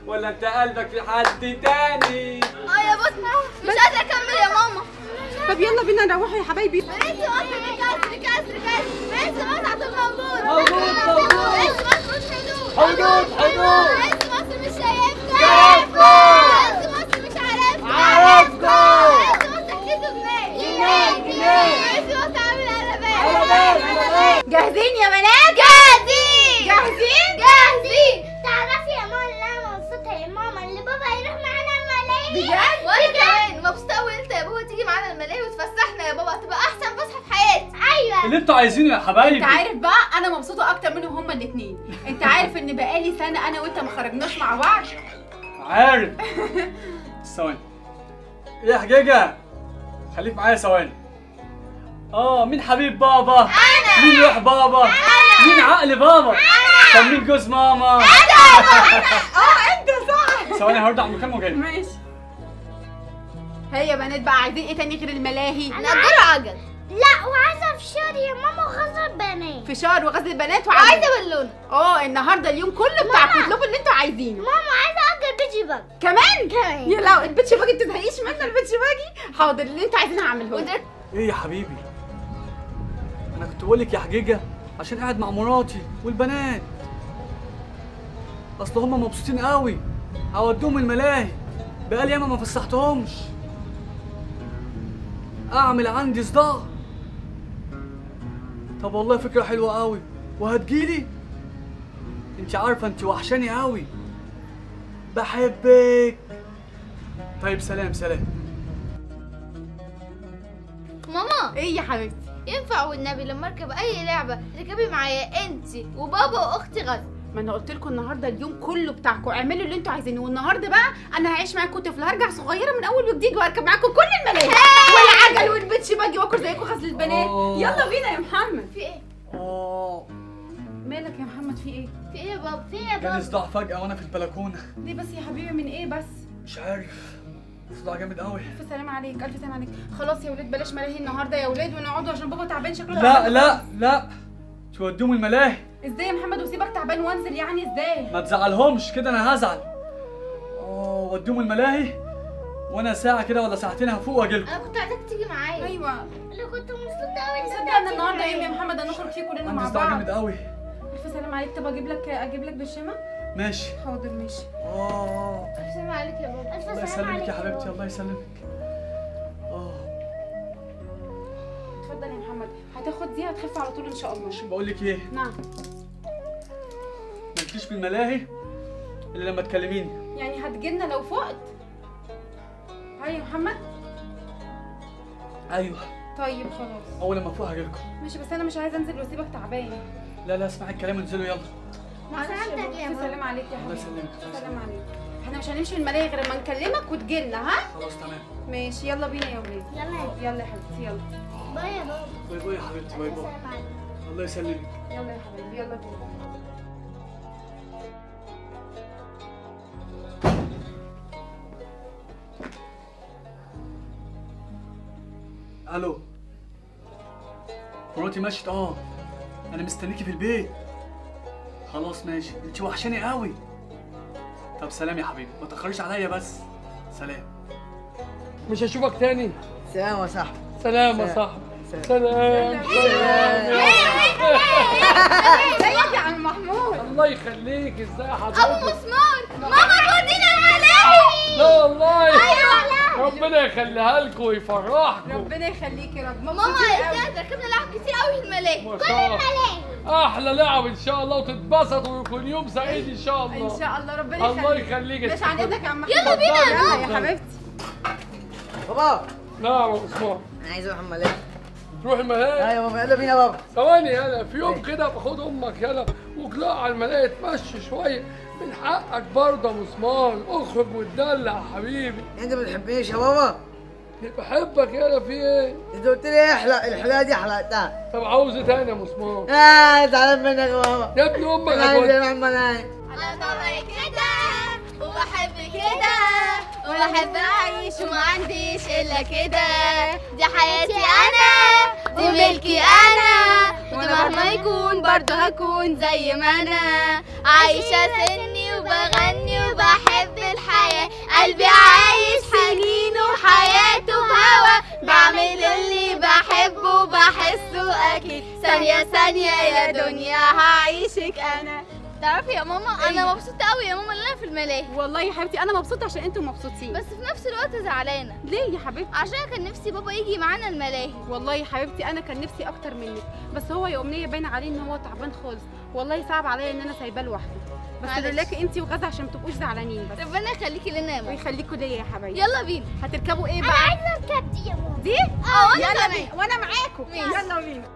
ولا انت قلبك في حد تاني اه يا بص مش قادره اكمل يا ماما طب يلا بينا نروحوا يا حبايبي بنت مصر دي كسر كسر كسر بنت مصر عبد موجود موجود، موجود. بنت مصر مش حدود حدود، حدود. بنت مصر مش شايفكم شايفكم. بنت مصر مش عارفكم عارفكم. بنت مصر حكيتوا جنيه جنيه، جنيه. بنت مصر عامل قلبان قلبان، قلبان. جاهزين يا بنات جاهزين جاهزين جاهزين تعرفي يا ماما اللي انا مبسوطه يا ماما اللي بابا يروح معانا الملاهي بجد وانا كمان مبسوطه قوي انت يا بابا تيجي معانا الملاهي وتفسحنا يا بابا هتبقى احسن فسحه في حياتي ايوه اللي انتوا عايزينه يا حبايبي انت عارف بقى انا مبسوطه اكتر منهم هما الاثنين انت عارف ان بقالي سنه انا وانت ما خرجناش مع بعض عارف ثواني ايه يا حجيجة خليك معايا ثواني اه مين حبيب بابا انا مين روح بابا مين عقل بابا طب مين جوز ماما اه انت صح ثواني هرد على المكان وجاي ماشي هيا يا بنات بقى عايزين ايه تاني غير الملاهي نأجر عجل لا وعايزه فشار يا ماما وغزل بنات فشار وغزل البنات وعايزه وعايزه بالونه اه النهارده اليوم كله بتاعكم اطلبوا اللي انتوا عايزينه ماما عايزه اجر بيجي باج كمان كمان. يا لا البيتش باجي ما تزهقيش منه البيتش باجي حاضر اللي انتوا عايزينه هعمله لكم. ودرت ايه يا حبيبي انا كنت بقول لك يا حجيجة عشان قاعد مع مراتي والبنات اصل هم مبسوطين قوي هودوهم الملاهي بقالي ياما ما فسحتهمش اعمل عندي صداع طب والله فكرة حلوة قوي وهتجيلي انت عارفة انت وحشاني قوي بحبك طيب سلام سلام ماما ايه يا حبيبتي ينفع والنبي لما اركب اي لعبه تركبي معايا انت وبابا واختي غزه ما انا قلت لكم النهارده اليوم كله بتاعكم اعملوا اللي انتوا عايزينه والنهارده بقى انا هعيش معاكم طفل هرجع صغيره من اول وجديد واركب معاكم كل الملاهي والعجل والبيتش باجي واكل زيكم غزل البنات أوه. يلا بينا يا محمد في ايه اه مالك يا محمد في ايه في ايه يا بابا في يا جالي بابا صداع فجأة وانا في البلكونة ليه بس يا حبيبي من ايه بس مش عارف صداع جامد قوي الف سلام عليك الف سلام عليك خلاص يا ولاد بلاش ملاهي النهارده يا ولاد ونقعدوا عشان بابا تعبان شكله لا تعبان. لا لا توديهم الملاهي ازاي يا محمد وسيبك تعبان وانزل يعني ازاي ما تزعلهمش كده انا هزعل اه وديهم الملاهي وانا ساعة كده ولا ساعتين هفوق واجيلكم انا كنت عايزاك تيجي معايا ايوه انا كنت مبسوطه قوي صدق ان النهارده يوم يا محمد هنخرج فيه كلنا عندي مع صداع بعض جامد قوي الف سلام عليك طب اجيب لك اجيب لك برشامه ماشي حاضر ماشي اه الف سلام عليك يا بابا الف الله سلام يسلمك عليك يا حبيبتي بابا. الله يسلمك اه اتفضل يا محمد هتاخد دي هتخف على طول ان شاء الله بقول لك ايه نعم ما تجيش في الملاهي الا لما تكلميني يعني هتجيلنا لو فقت هاي يا محمد ايوه طيب خلاص اول لما افوق هجيلكم ماشي بس انا مش عايزه انزل واسيبك تعبان لا لا اسمعي الكلام انزلوا يلا معلش يا سلامتك بابا. يا ألف بابا. سلام عليك يا الله حبيبي يسلمك الله سلام يسلمك عليك احنا مش هنمشي من الملاهي غير لما نكلمك وتجيلنا ها خلاص تمام ماشي يلا بينا يا ولاد يلا يلا يا حبيبتي يلا باي يا بابا باي باي يا حبيبتي باي باي سلام عليك الله يسلمك يلا يا حبيبي يلا بينا الو مراتي مشت اه انا مستنيكي في البيت خلاص ماشي انت وحشاني قوي طب سلام يا حبيبي ما تاخريش عليا بس سلام مش هشوفك تاني سلام يا صاحبي سلام يا صاحبي سلام ازيك يا عم محمود الله يخليك ازاي ابو حضرتك مسمار ماما تودينا الملاهي لا والله ايوه ربنا يخليها لكم ويفرحكم ربنا يخليك يا رب ماما مبسوطين قوي. قالت لنا ركبنا لعب كتير قوي في الملاهي ما شاء الله احلى لعب ان شاء الله وتتبسطوا ويكون يوم سعيد ان شاء الله ان شاء الله ربنا الله يخليك يخليك ماشي عن اذنك يا عم محمود يلا بينا يا يلا ماما. يا حبيبتي بابا نعم يا عثمان انا عايز اروح الملاهي تروح الملاهي ايوه بابا يلا بينا يا بابا ثواني يلا في يوم كده باخد امك يلا وطلع على الملاهي تمشي شويه من حقك برضه يا مسمان اخرج واتدلع يا حبيبي انت ما بتحبنيش يا بابا بحبك يلا في ايه انت قلت لي احلق الحلاقه دي حلقتها طب عاوز ايه تاني يا مسمان اه زعلان منك يا بابا يا ابن امك انا عايز هتودي- اروح الملاهي انا طبعي كده وبحب كده وبحب اعيش وما عنديش الا كده دي حياتي انا دي ملكي انا ومهما يكون برضه هكون زي ما انا عايشة سني وبغني وبحب ثانية ثانية يا دنيا هعيشك انا تعرفي يا ماما انا مبسوطة قوي يا ماما ان انا في الملاهي والله يا حبيبتي انا مبسوطه عشان انتوا مبسوطين بس في نفس الوقت زعلانة ليه يا حبيبتي عشان كان نفسي بابا يجي معانا الملاهي والله يا حبيبتي انا كان نفسي اكتر منك بس هو يا امنيه باين عليه ان هو تعبان خالص والله صعب عليا ان انا سايباه لوحده بس معلش. لولاكي انت وغزه عشان ما تبقوش زعلانين بس ربنا يخليكي لنا يا ماما ويخليكوا ليا يا حبايبي يلا بينا هتركبوا ايه انا بقى عايزه اركب دي يا ماما دي اه وانا يلا كمان بينا وانا معاكم ماشي. يلا بينا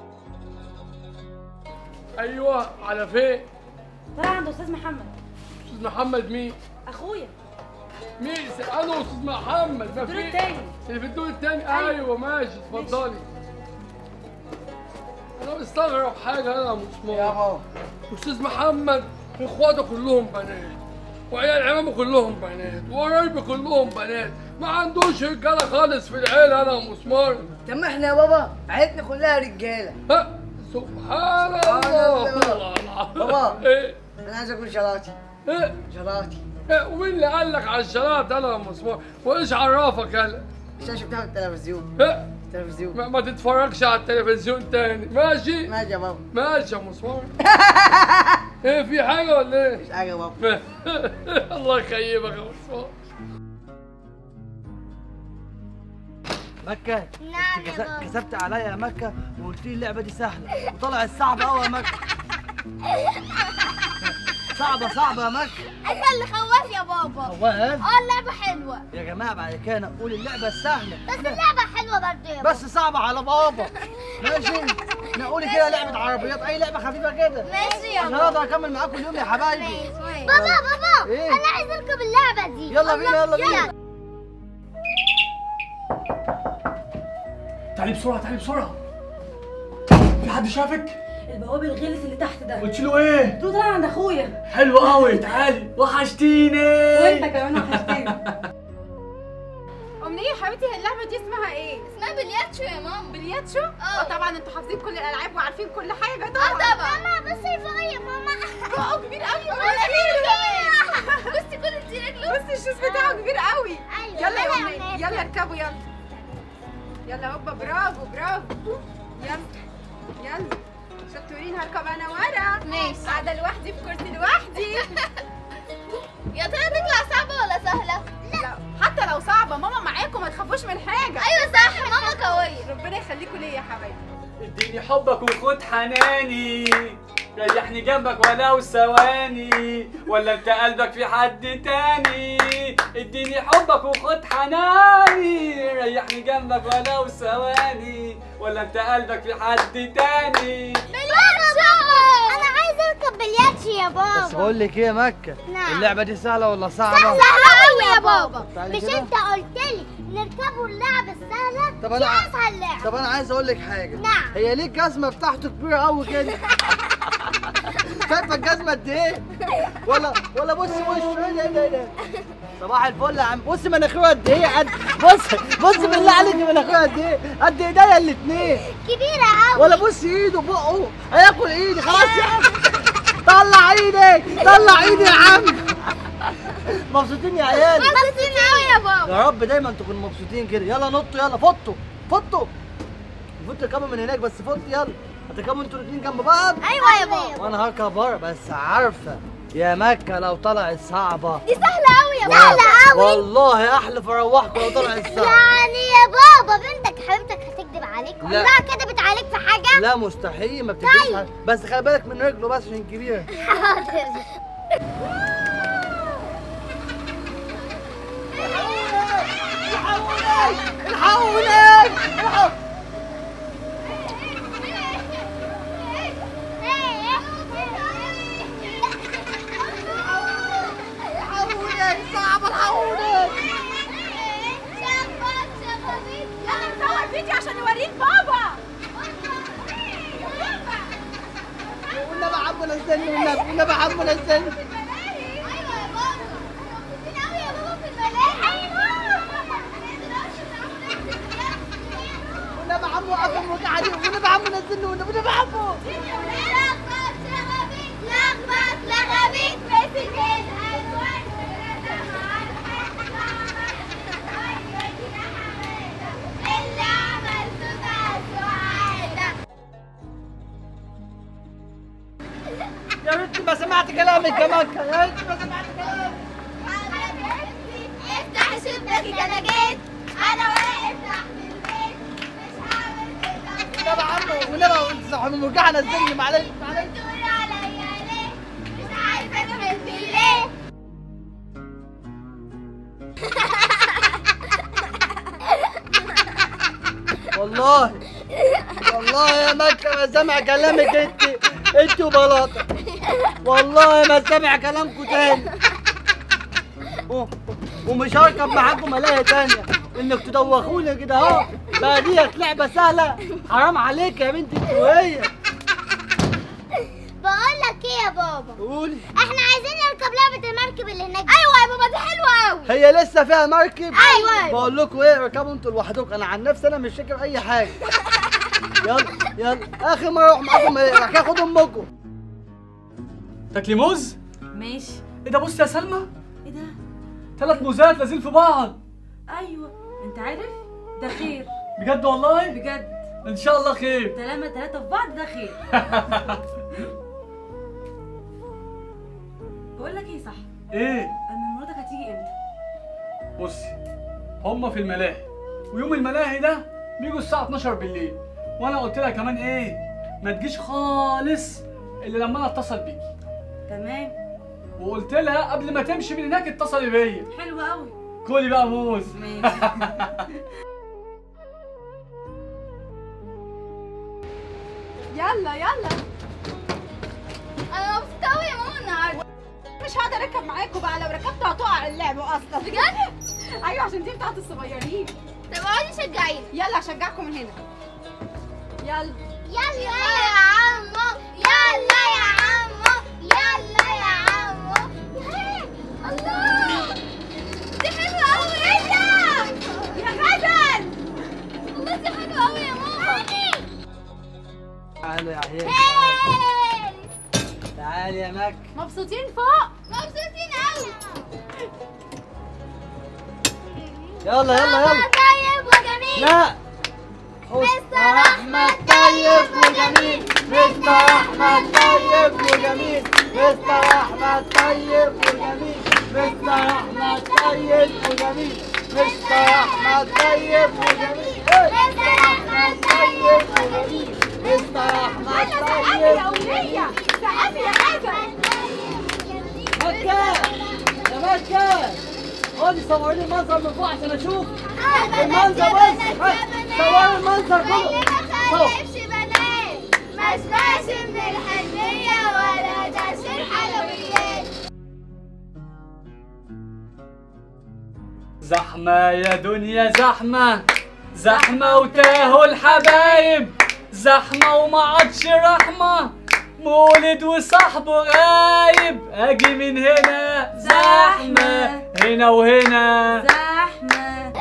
ايوه على فين طلع عند استاذ محمد استاذ محمد مين اخويا مين انا استاذ محمد ما الدور في التاني اللي في الدور التاني ايوه ماشي اتفضلي انا مستغرب حاجه انا يا يا مسمار بابا استاذ محمد اخواته كلهم بنات وعيال عمامه كلهم بنات وقرايبي كلهم بنات ما عندوش رجاله خالص في العيله انا يا مسمار طب ما احنا يا بابا عيلتنا كلها رجاله ها سبحان سبحان الله الله. الله العظيم. بابا. ايه انا عايز اكل شلاطي ايه شلاطي إيه، ومين اللي قال لك على الشلاط انا يا مسمار وايش عرفك انا عشان شفتها في التلفزيون إيه، التلفزيون ما, ما تتفرجش على التلفزيون تاني ماشي ماشي يا بابا ماشي يا مسمار ايه في حاجه ولا ايه مش حاجه يا بابا الله يخيبك يا مسمار مكة نعم انت يا كس- بابا. كسبت عليا يا مكة وقلت لي اللعبة دي سهلة وطلعت صعبة قوي يا مكة صعبة صعبة يا مكة انت اللي خواف يا بابا خواف اه اللعبة حلوة يا جماعة بعد كده نقول اللعبة السهلة بس اللعبه حلوه برضه يا بابا بس صعبة على بابا ماشي نقول كده لعبة عربيات أي لعبة خفيفة كده ماشي يا عشان أقدر أكمل معاكم اليوم يا حبايبي بابا بابا إيه؟ انا عايزه اركب اللعبه دي يلا بينا يلا بينا تعالي بسرعه تعالي بسرعه في حد شافك البواب الغلس اللي تحت ده قلت له ايه قلت له طلع عند اخويا حلو قوي تعالي وحشتيني وانت كمان وحشتني امنيه يا حبيبتي هي اللعبه دي اسمها ايه اسمها بلياتشو يا ماما بلياتشو اه طبعا انتوا حافظين كل الالعاب وعارفين كل حاجه اه طبعا طبعا ماما بصي فوقي يا ماما بقى كبير قوي بصي كل دي رجله بصي الشوز بتاعه كبير قوي أيوة. يلا يا يلا يا امنيه أمنية. يلا اركبوا يلا يلا هوبا برافو برافو يلا يلا شطورين هركب انا ورا ماشي قاعده لوحدي في كرسي لوحدي يا ترى تطلع صعبة ولا سهلة؟ لا حتى لو صعبه ماما معاكم ما تخافوش من حاجه ايوه صح ماما قوية ربنا يخليكم ليا يا حبايبي اديني حبك وخد حناني ريحني جنبك ولو ثواني ولا انت قلبك في حد تاني اديني حبك وخد حناني ريحني جنبك ولو ثواني ولا انت قلبك في حد تاني انا عايزه اركب بلياتشو يا بابا بس بقول لك إيه يا مكة نعم. اللعبة دي سهلة ولا صعبة؟ سهله قوي يا بابا تعالي مش كده. انت قلت لي نركبوا اللعبه السهله طب دي أنا- اسهل لعبه طب انا عايز اقول لك حاجه نعم. هي ليه الجزمه بتاعته كبيره قوي كده شايفه الجزمه قد ايه ولا ولا بص وشه ايه ده ايه ده ايه ده صباح الفل يا عم بص مناخيره قد ايه قد بص بص بالله عليك مناخيره قد ايه قد ايديا الاثنين كبيره قوي ولا بص ايده بقه هياكل ايدي خلاص يا عم طلع ايدي طلع ايدي يا عم مبسوطين يا عيال مبسوطين قوي يا بابا يا رب دايما تكونوا مبسوطين كده يلا نطوا يلا فطوا فطوا المفروض تركبوا من هناك بس فط يلا هتركبوا انتوا الاثنين جنب بعض ايوه يا بابا وانا هركب ورا بس عارفه يا مكه لو طلعت صعبه دي سهله قوي يا بابا سهله قوي والله احلف اروحكم لو طلعت صعبه يعني يا بابا بنتك حبيبتك هتكذب عليك لا. عمرها كدبت عليك في حاجه لا مستحيل ما بتكذبش على- بس خلي بالك من رجله بس عشان كبيره الحقوني الحقوني صعب الحقوني يلا نصور فيديو عشان نوريه لبابا والنبي عمو نزلني والنبي والنبي عمو نزلني والنبي عمو وقف المتعة دي والنبي عمو نزلني والنبي والنبي عمو كلامك يا مكة يا انت ما سمعت كلامك افتح شباكك انا جيت انا واقف تحت البيت مش هعمل كده طب يا عم ونبقى وانت صح مرجعنا الزن معلش معلش تقولي عليا ليه مش عارفه اجمل في ليه والله والله يا مكة ما سامع كلامك انت انت وبلاطة والله ما سامع كلامكم تاني و- ومش هركب معاكم ملاهي تانية انك تدوخوني كده اهو بقى ديت لعبة سهلة حرام عليك يا بنتي انت وهي بقول لك ايه يا بابا قولي احنا عايزين نركب لعبة المركب اللي هناك ايوه يا بابا دي حلوة قوي هي لسه فيها مركب أيوة. بقول لكم ايه اركبوا انتوا لوحدكم انا عن نفسي انا مش راكب اي حاجه يلا يلا اخر مره اروح معاكم ايه بعد كده خد امكم تاكلي موز ماشي ايه ده بص يا سلمى ايه ده ثلاث موزات لازين في بعض ايوه انت عارف ده خير بجد والله بجد ان شاء الله خير طالما ثلاثة في بعض ده خير بقول لك ايه صح ايه اما مراتك هتيجي امتى بصي هما في الملاهي ويوم الملاهي ده بيجوا الساعة 12 بالليل وانا قلت لها كمان ايه ما تجيش خالص الا لما انا اتصل بيكي تمام وقلت لها قبل ما تمشي من هناك اتصلي بيا حلو قوي كلي بقى موز ماشي يلا يلا انا مبسوطه قوي يا ماما النهارده مش هقدر اركب معاكم بقى لو ركبت هتقع اللعبه اصلا بجد ايوه عشان دي بتاعت الصغيرين طب اقعدي شجعيني يلا اشجعكم من هنا يلا يلا يا عمو يلا يا عمو يلا يا عمو ياه، الله دي حلوة قوي ايه ده يا غزل والله دي حلوة قوي يا ماما تعالوا يا عيال هاي. تعالي يا مك مبسوطين فوق مبسوطين قوي يلا يلا يلا طيب وجميل لا مستر احمد طيب وجميل مستر احمد طيب وجميل مستر احمد طيب وجميل مستر احمد طيب وجميل مستر احمد طيب وجميل مستر احمد طيب وجميل مستر احمد سقفي يا طيب ولية سقفي يا غزل مكة يا مكة خدي صوري المنظر من فوق عشان اشوف المنظر بس صوري المنظر كله ما صور. خلفش بنات ما اسمعش من الحنية ولا تأثير حلويات زحمة يا دنيا زحمة زحمة وتاهوا الحبايب زحمة وما عادش رحمة مولد وصاحبه غايب اجي من هنا زحمة هنا وهنا زحمة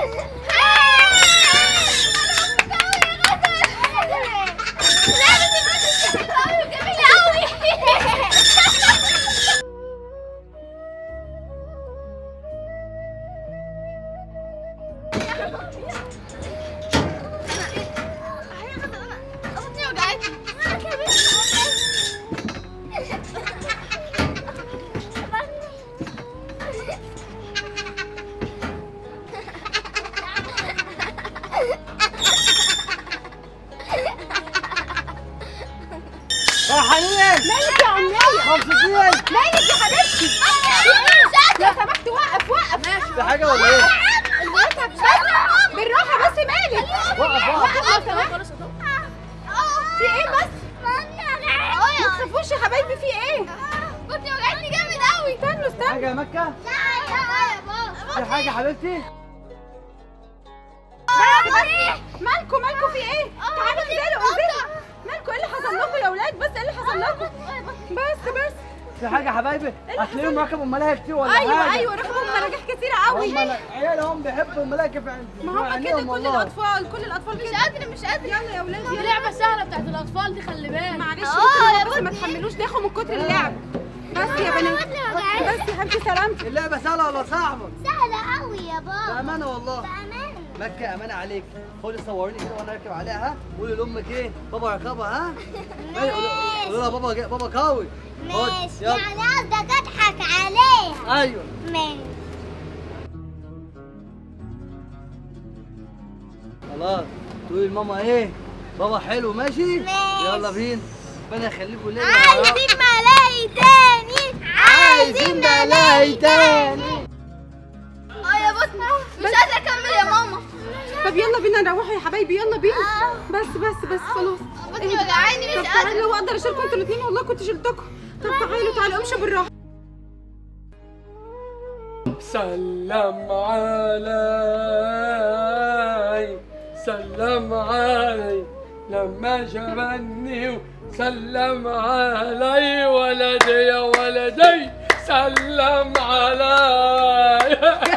فرحانين مالك يا عمية مبسوطين مالك يا حبيبتي لو سمحت وقف وقف في حاجة ولا ايه؟ المرتب بس بالراحة بس مالك وقف وقف وقف لو سمحت في ايه بس ما تخافوش يا حبايبي في ايه كنت وجعتني جامد قوي استنوا استنوا حاجة يا مكة؟ لا يا بابا في حاجة يا حبيبتي؟ بس بس مالكوا مالكوا في ايه تعالوا انزلوا انزلوا مالكوا ايه اللي حصل لكم يا اولاد بس ايه اللي حصل لكم بس بس في حاجة يا حبايبي؟ هتلاقيهم ركبوا الملاهي كتير ولا ايوه حاجة ايوه ركبوا مراجيح كتيرة قوي هم عيالهم بيحبوا الملاهي في ما هم كده كل الاطفال كل الاطفال مش كده قادرة مش قادرة يلا يا اولاد دي يلا لعبة سهلة بتاعت الأطفال دي خلي بالك معلش اه يا بس ما بنتي تحملوش داخل من كتر اللعب بس يا بنات بس يا حبيبتي سلامتك اللعبة سهلة ولا صعبة؟ سهلة قوي يا بابا بأمانة والله بأمانة مكة أمانة عليك خدي صوريني كده وأنا راكب عليها ها قولي لأمك إيه بابا ركبها ها قولي قولي لها بابا جا- بابا قوي ماشي يلا. يعني قصدك اضحك عليها ايوه ماشي خلاص تقولي لماما ايه بابا حلو ماشي ماشي. يلا بينا ربنا يخليكم ليا عايزين ملاهي تاني عايزين ملاهي تاني اه يا بطني مش قادره اكمل يا ماما طب يلا بينا نروحوا يا حبايبي يلا بينا بس بس بس خلاص بطني وجعاني طب مش قادره تعالوا اقدر اشيلكم انتوا الاثنين والله كنت شلتكم طب تعالوا تعالوا امشوا بالراحه سلم علي سلم علي لما شافني سلم علي ولدي يا ولدي سلم علي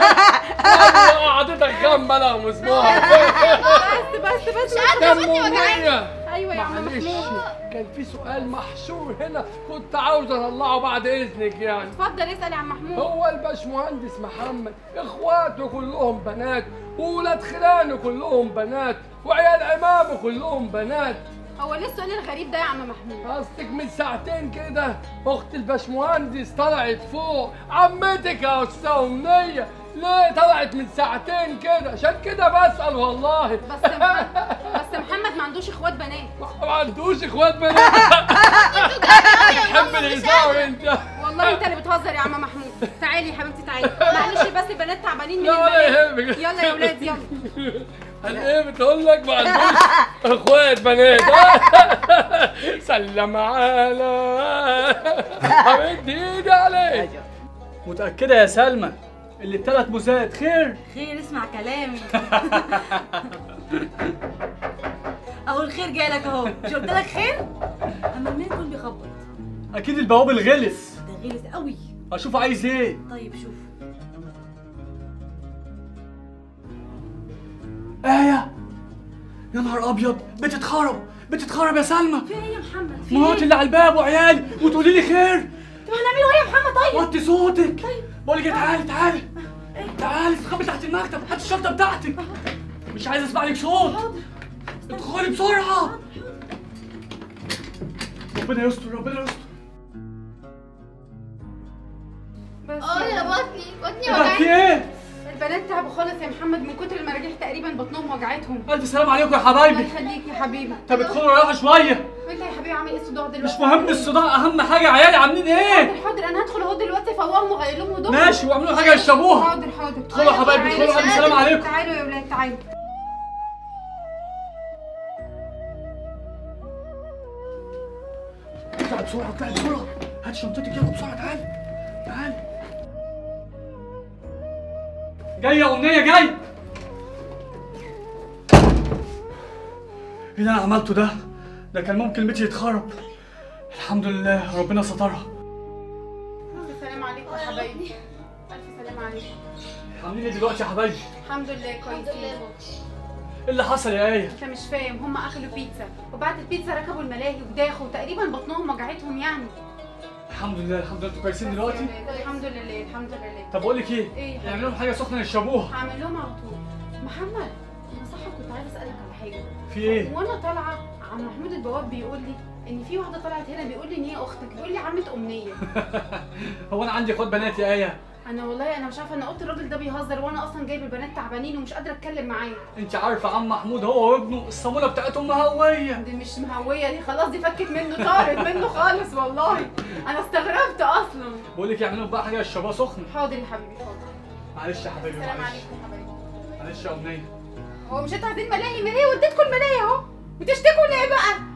قعدتك جنب انا مسموعة بس بس بس كم أمنية ايوه يا عم معلش محمود كان في سؤال محشور هنا كنت عاوز اطلعه بعد اذنك يعني اتفضل اسال يا عم محمود هو الباشمهندس محمد اخواته كلهم بنات وولاد خلانه كلهم بنات وعيال عمامه كلهم بنات هو ليه السؤال الغريب ده يا عم محمود قصدك من ساعتين كده اخت الباشمهندس طلعت فوق عمتك يا استاذ امنيه ليه طلعت من ساعتين كده عشان كده بسال والله بس محمد بس محمد ما عندوش اخوات بنات ما عندوش اخوات بنات بتحب الهزار انت والله انت اللي بتهزر يا عم محمود تعالي يا حبيبتي تعالي معلش بس البنات تعبانين من لا ولا الملاهي يهمك يلا يا ولاد يلا هل ايه بتقول لك ما عندوش اخوات بنات سلم على حمد ايدي عليك متأكدة يا سلمى اللي التلات موزات خير خير اسمع كلامي اهو الخير جالك اهو مش قلت لك خير اما مين يكون بيخبط أكيد البواب الغلس ده غلس قوي أشوف عايز إيه طيب شوف آية يا نهار أبيض بتتخرب بتتخرب يا سلمى في ايه يا محمد في مراتي ايه اللي على الباب وعيالي وتقولي لي خير طب هنعمله ايه يا محمد طيب وطي صوتك بقول لك إيه، تعالي تعالي تعالي استخبي تحت المكتب هات الشنطة بتاعتك مش عايز اسمع لك صوت ادخلي بسرعة ربنا يستر ربنا يستر بس اه يا بطني بطني ايه ده في وجعاني ايه؟ البنات تعبوا خالص يا محمد من كتر المراجيح تقريبا بطنهم وجعتهم ألف سلام عليكم يا الله حبايبي يخليك يا حبيبي طب ادخلوا رايحة شوية وانت يا حبيبي عامل ايه الصداع دلوقتي مش مهم الصداع أهم حاجة عيالي عاملين ايه؟ حاضر حاضر انا هدخل اهو دلوقتي افوقهم واغير لهم هدومهم ماشي واعملوا حاجة يشربوها حاضر حاضر ادخلوا يا حبايبي ادخلوا ألف سلام عليكم تعالوا يا ولاد تعالوا اطلع بسرعة اطلع بسرعة هات شنطتك يلا بسرعة تعالي تعالي جاي يا أمنية جاي ايه اللي أنا عملته ده؟ ده كان ممكن بيتي يتخرب الحمد لله ربنا سترها الف سلام عليكم يا حبايبي الف سلام عليكم عاملين ايه دلوقتي يا حبايبي؟ الحمد لله كويسين ايه اللي حصل يا ايه؟ انت مش فاهم هم اكلوا بيتزا وبعد البيتزا ركبوا الملاهي وداخوا تقريبا بطنهم وجعتهم يعني الحمد لله الحمد لله انتوا كويسين دلوقتي؟ الحمد لله الحمد لله طب بقول لك ايه؟ ايه؟ اعملوا لهم حاجة سخنة يشربوها هعمل لهم على طول محمد انا صح كنت عايزه اسالك على حاجه في ايه؟ وانا طالعه عم محمود البواب بيقول لي ان في واحده طلعت هنا بيقول لي ان هي اختك بيقول لي عمه امنيه هو انا عندي اخوات بنات يا ايه؟ انا والله انا مش عارفه انا قلت الراجل ده بيهزر وانا اصلا جايب البنات تعبانين ومش قادره اتكلم معاه انت عارفه عم محمود هو وابنه الصاموله بتاعتهم مهويه دي مش مهويه دي خلاص دي فكت منه طارت منه خالص والله انا استغربت اصلا بقول لك اعملوا بقى حاجه يشربوها سخنه حاضر يا حبيبي حاضر معلش يا حبيبي السلام معلش عليكم يا حبايبي معلش يا امنيه هو مش انتوا عايزين ملاهي ملاهي وديتكم الملاهي اهو بتشتكوا ليه بقى